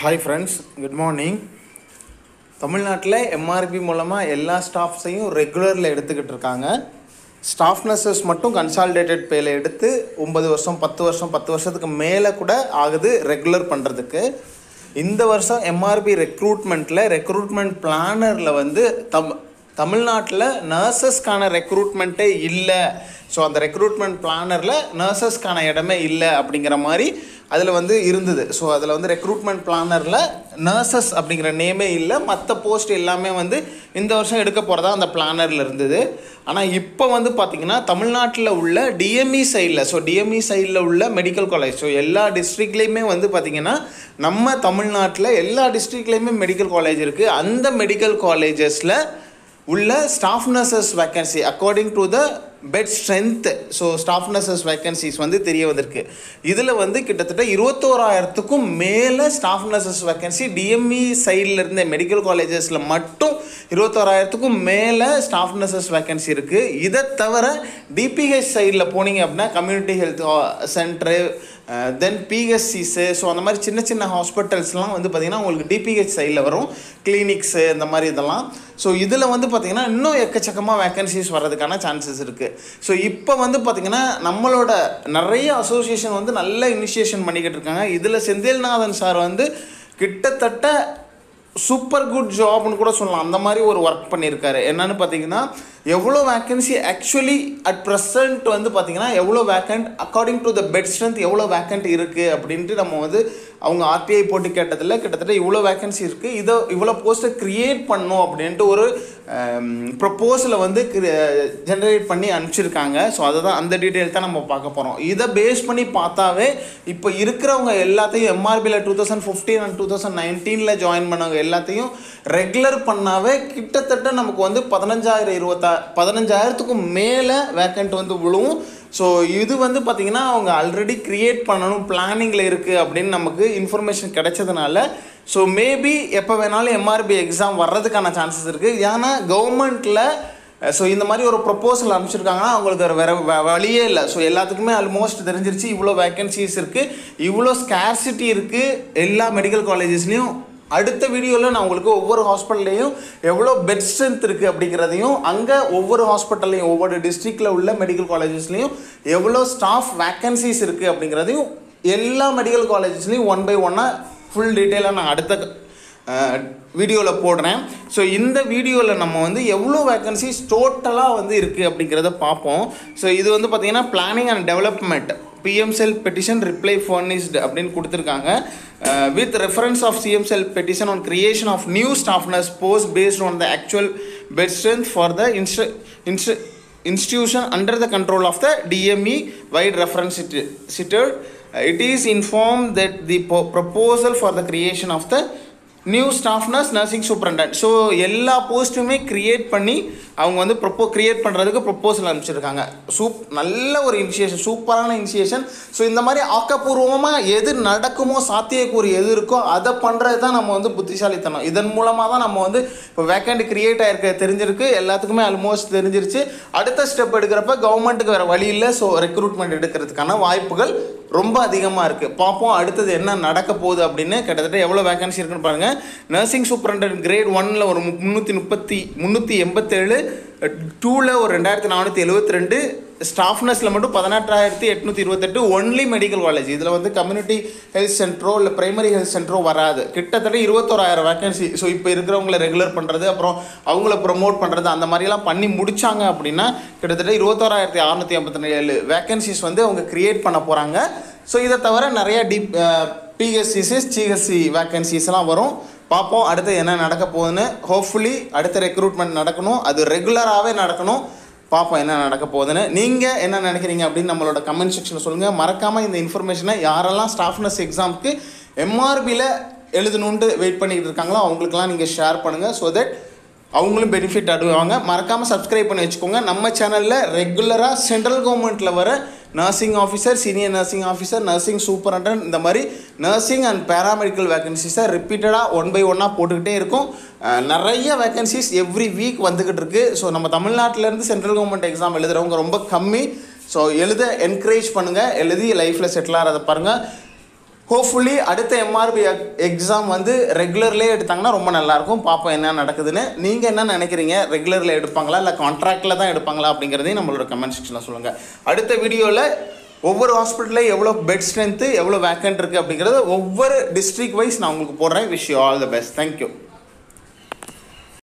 Hi friends good morning தமிழ்நாட்டில் MRB மூலமாக எல்லா ஸ்டாஃப்ஸையும் ரெகுலரில் எடுத்துக்கிட்டு இருக்காங்க ஸ்டாஃப் நர்சஸ் மட்டும் கன்சாலிடேட்டட் பேல எடுத்து ஒன்பது வருஷம் பத்து வருஷம் பத்து வருஷத்துக்கு மேலே கூட ஆகுது ரெகுலர் பண்ணுறதுக்கு இந்த வருஷம் எம்ஆர்பி ரெக்ரூட்மெண்ட்டில் ரெக்ரூட்மெண்ட் பிளானரில் வந்து தம் தமிழ்நாட்டில் நர்சஸ்க்கான ரெக்ரூட்மெண்ட்டே இல்லை ஸோ அந்த ரெக்ரூட்மெண்ட் பிளானரில் நர்சஸ்க்கான இடமே இல்லை அப்படிங்கிற மாதிரி அதில் வந்து இருந்தது ஸோ அதில் வந்து ரெக்ரூட்மெண்ட் பிளானரில் நர்சஸ் அப்படிங்கிற நேமே இல்லை மற்ற போஸ்ட் எல்லாமே வந்து இந்த வருஷம் எடுக்க போகிறதா அந்த பிளானரில் இருந்தது ஆனால் இப்போ வந்து பார்த்திங்கன்னா தமிழ்நாட்டில் உள்ள டிஎம்இ சைடில் ஸோ டிஎம்இ சைடில் உள்ள மெடிக்கல் காலேஜ் ஸோ எல்லா டிஸ்ட்ரிக்ட்லேயுமே வந்து பார்த்திங்கன்னா நம்ம தமிழ்நாட்டில் எல்லா டிஸ்ட்ரிக்ட்லேயுமே மெடிக்கல் காலேஜ் இருக்குது அந்த மெடிக்கல் காலேஜஸில் உள்ள staff nurses vacancy according to the bed strength so staff nurses vacancies வந்து தெரிய வந்திருக்கு இதில் வந்து கிட்டத்தட்ட இருபத்தோராயிரத்துக்கும் மேலே ஸ்டாஃப் நர்சஸ் வேக்கன்சி டிஎம்இ சைடில் இருந்த மெடிக்கல் காலேஜஸில் மட்டும் இருபத்தோராயிரத்துக்கும் மேலே ஸ்டாஃப் நர்சஸ் வேக்கன்சி இருக்குது இதை தவிர டிபிஹெச் சைடில் போனீங்க அப்படின்னா community health centre then PHCs so அந்த மாதிரி சின்ன சின்ன ஹாஸ்பிட்டல்ஸ்லாம் வந்து பார்த்திங்கன்னா உங்களுக்கு டிபிஹெச் சைடில் வரும் கிளினிக்ஸு இந்த மாதிரி இதெல்லாம் ஸோ இதில் வந்து பார்த்திங்கன்னா இன்னும் எக்கச்சக்கமாக வேக்கன்சிஸ் வர்றதுக்கான சான்சஸ் இருக்குது ஸோ இப்போ வந்து பார்த்திங்கன்னா நம்மளோட நிறைய அசோசியேஷன் வந்து நல்ல இனிஷியேஷன் பண்ணிக்கிட்டு இருக்காங்க இதில் செந்தில்நாதன் சார் வந்து கிட்டத்தட்ட சூப்பர் குட் ஜாப்னு கூட சொல்லலாம் அந்த மாதிரி ஒரு ஒர்க் பண்ணியிருக்காரு என்னன்னு பார்த்தீங்கன்னா எவ்வளோ வேக்கன்சி ஆக்சுவலி அட் ப்ரெசன்ட் வந்து பார்த்தீங்கன்னா எவ்வளோ vacant according to the bed strength எவ்வளோ வேக்கண்ட் இருக்குது அப்படின்ட்டு நம்ம வந்து அவங்க ஆர்டிஐ போட்டு கேட்டதில் கிட்டத்தட்ட இவ்வளோ வேக்கன்சி இருக்குது இதை இவ்வளோ போஸ்ட்டை க்ரியேட் பண்ணும் அப்படின்ட்டு ஒரு ப்ரப்போசலை வந்து ஜென்ரேட் பண்ணி அனுப்பிச்சிருக்காங்க ஸோ அதை தான் அந்த டீட்டெயில் தான் நம்ம பார்க்க போகிறோம் இதை பேஸ் பண்ணி பார்த்தாவே இப்போ இருக்கிறவங்க எல்லாத்தையும் எம்ஆர்பியில் two thousand fifteen and two thousand நைன்டீனில் ஜாயின் பண்ணவங்க எல்லாத்தையும் ரெகுலர் பண்ணாவே கிட்டத்தட்ட நமக்கு வந்து பதினஞ்சாயிரம் இருபத்தா பதினஞ்சாயிரத்துக்கும் மேலே வேக்கண்ட் வந்து விழுவும் ஸோ இது வந்து பார்த்திங்கன்னா அவங்க ஆல்ரெடி க்ரியேட் பண்ணணும் பிளானிங்கில் இருக்குது அப்படின்னு நமக்கு இன்ஃபர்மேஷன் கிடைச்சதுனால ஸோ மேபி எப்போ வேணாலும் எம்ஆர்பி எக்ஸாம் வர்றதுக்கான சான்சஸ் இருக்குது ஏன்னா கவர்மெண்ட்டில் ஸோ இந்த மாதிரி ஒரு ப்ரொப்போசல் அனுப்பிச்சிருக்காங்கன்னா அவங்களுக்கு வேறு வேறு வ- வழியே இல்லை ஸோ எல்லாத்துக்குமே ஆல்மோஸ்ட் தெரிஞ்சிருச்சு இவ்வளோ வேக்கன்சிஸ் இருக்குது இவ்வளோ ஸ்கேர்சிட்டி இருக்குது எல்லா மெடிக்கல் காலேஜஸ்லேயும் அடுத்த வீடியோவில் நான் உங்களுக்கு ஒவ்வொரு ஹாஸ்பிட்டல்லையும் எவ்வளோ பெட் ஸ்ட்ரென்த் இருக்குது அப்படிங்கிறதையும் அங்கே ஒவ்வொரு ஹாஸ்பிட்டல்லையும் ஒவ்வொரு டிஸ்ட்ரிக்டில் உள்ள மெடிக்கல் காலேஜஸ்லையும் எவ்வளோ ஸ்டாஃப் வேக்கன்சிஸ் இருக்குது அப்படிங்கிறதையும் எல்லா மெடிக்கல் காலேஜஸ்லையும் ஒன் பை ஒன்னாக ஃபுல் டீட்டெயிலாக நான் அடுத்த வீடியோவில் போடுறேன் ஸோ இந்த வீடியோவில் நம்ம வந்து எவ்வளோ வேக்கன்சிஸ் டோட்டலாக வந்து இருக்குது அப்படிங்கிறத பார்ப்போம் ஸோ இது வந்து பார்த்திங்கன்னா planning and development PM cell petition reply furnished அப்படின்னு கொடுத்துருக்காங்க with reference of CM cell petition on creation of new staff nurse post based on the actual bed strength for the இன்ஸ்ட இன்ஸ்ட institution under the control of the DME wide reference sit- sitter. Uh, It is informed that the po- proposal for the creation of the new staff nurse nursing superintendent so எல்லா போஸ்ட்டுமே create பண்ணி அவங்க வந்து ப்ரொப்போ create பண்ணுறதுக்கு proposal அனுப்பிச்சிருக்காங்க சூப் நல்ல ஒரு இனிஷியேஷன் சூப்பரான இனிஷியேஷன் ஸோ இந்த மாதிரி ஆக்கப்பூர்வமாக எது நடக்குமோ சாத்தியக்கூறு எது இருக்கோ அதை பண்ணுறது தான் நம்ம வந்து புத்திசாலித்தனம் இதன் மூலமாக தான் நம்ம வந்து இப்போ வேக்கண்ட் கிரியேட் ஆயிருக்க தெரிஞ்சிருக்கு எல்லாத்துக்குமே ஆல்மோஸ்ட் தெரிஞ்சிருச்சு அடுத்த ஸ்டெப் எடுக்கிறப்ப கவர்மெண்ட்டுக்கு வேறு வழி இல்லை ஸோ ரெக்ரூட்மெண்ட் எடுக்கிறதுக்கான வாய்ப்புகள் ரொம்ப அதிகமாக இருக்குது பார்ப்போம் அடுத்தது என்ன நடக்க போகுது அப்படின்னு கிட்டத்தட்ட எவ்வளோ வேகன்சி இருக்குன்னு பாருங்கள் நர்சிங் சூப்பரண்டன்ட் கிரேட் ஒன்னில் ஒரு மு- முந்நூற்றி முப்பத்தி முந்நூற்றி எண்பத்தேழு டூவில் ஒரு ரெண்டாயிரத்தி நானூற்றி எழுபத்தி ரெண்டு ஸ்டாஃப் நர்ஸில் மட்டும் பதினெட்டாயிரத்தி எட்நூற்றி இருபத்தெட்டு ஒன்லி மெடிக்கல் காலேஜ் இதில் வந்து கம்யூனிட்டி ஹெல்த் சென்டரோ இல்லை பிரைமரி ஹெல்த் சென்டரோ வராது கிட்டத்தட்ட இருபத்தோராயிரம் வேகன்சி ஸோ இப்போ இருக்கிறவங்கள ரெகுலர் பண்ணுறது அப்புறம் அவங்கள ப்ரொமோட் பண்ணுறது அந்த மாதிரிலாம் பண்ணி முடிச்சாங்க அப்படின்னா கிட்டத்தட்ட இருபத்தோராயிரத்தி அறநூற்றி ஐம்பத்தி ஏழு வேகன்சிஸ் வந்து அவங்க கிரியேட் பண்ண போகிறாங்க ஸோ இதை தவிர நிறைய டிப் பிஎஸ்சிசிஸ் சிஎஸ்சி வேக்கன்சிஸ்லாம் வரும் பார்ப்போம் அடுத்து என்ன நடக்க போகுதுன்னு ஹோப்ஃபுல்லி அடுத்த ரெக்ரூட்மெண்ட் நடக்கணும் அது ரெகுலராகவே நடக்கணும் பார்ப்போம் என்ன நடக்க போகுதுன்னு நீங்கள் என்ன நினைக்கிறீங்க அப்படின்னு நம்மளோட கமெண்ட் செக்ஷனில் சொல்லுங்கள் மறக்காமல் இந்த இன்ஃபர்மேஷனை யாரெல்லாம் ஸ்டாஃப் நர்ஸ் எக்ஸாமுக்கு எம்ஆர்பியில் எழுதணுன்ட்டு வெயிட் பண்ணிட்டு இருக்காங்களோ அவங்களுக்குலாம் நீங்கள் ஷேர் பண்ணுங்கள் ஸோ தட் அவங்களும் பெனிஃபிட் அடைவாங்க மறக்காமல் சப்ஸ்கிரைப் பண்ணி வச்சுக்கோங்க நம்ம சேனலில் ரெகுலராக சென்ட்ரல் கவர்மெண்ட்டில் வர nursing officer senior nursing officer nursing superintendent இந்த மாதிரி நர்சிங் அண்ட் பேராமெடிக்கல் வேகன்சிஸை ரிப்பீட்டடாக ஒன் பை ஒன்னாக போட்டுக்கிட்டே இருக்கும் அஹ் நிறைய வேகன்சிஸ் எவ்ரி வீக் வந்துக்கிட்டு இருக்கு ஸோ நம்ம தமிழ்நாட்டிலேருந்து சென்ட்ரல் கவர்மெண்ட் எக்ஸாம் எழுதுறவங்க ரொம்ப கம்மி ஸோ எழுத என்கரேஜ் பண்ணுங்கள் எழுதி லைஃப்பில் செட்டில் ஆகிறத பாருங்கள் ஹோப்ஃபுல்லி அடுத்த எம்ஆர்பி எக்ஸாம் வந்து ரெகுலர்லேயே எடுத்தாங்கன்னா ரொம்ப நல்லாயிருக்கும் பார்ப்போம் என்ன நடக்குதுன்னு நீங்கள் என்ன நினைக்கிறீங்க ரெகுலரில் எடுப்பாங்களா இல்லை கான்ட்ராக்டில் தான் எடுப்பாங்களா அப்படிங்கிறதையும் நம்மளோட கமெண்ட் செக்ஷனில் சொல்லுங்கள் அடுத்த வீடியோவில் ஒவ்வொரு ஹாஸ்பிட்டலில் எவ்வளோ பெட் ஸ்ட்ரென்த்து எவ்வளோ வேக்கண்ட் இருக்குது அப்படிங்கிறத ஒவ்வொரு டிஸ்ட்ரிக்ட் வைஸ் நான் உங்களுக்கு போடுறேன் wish you all the best thank you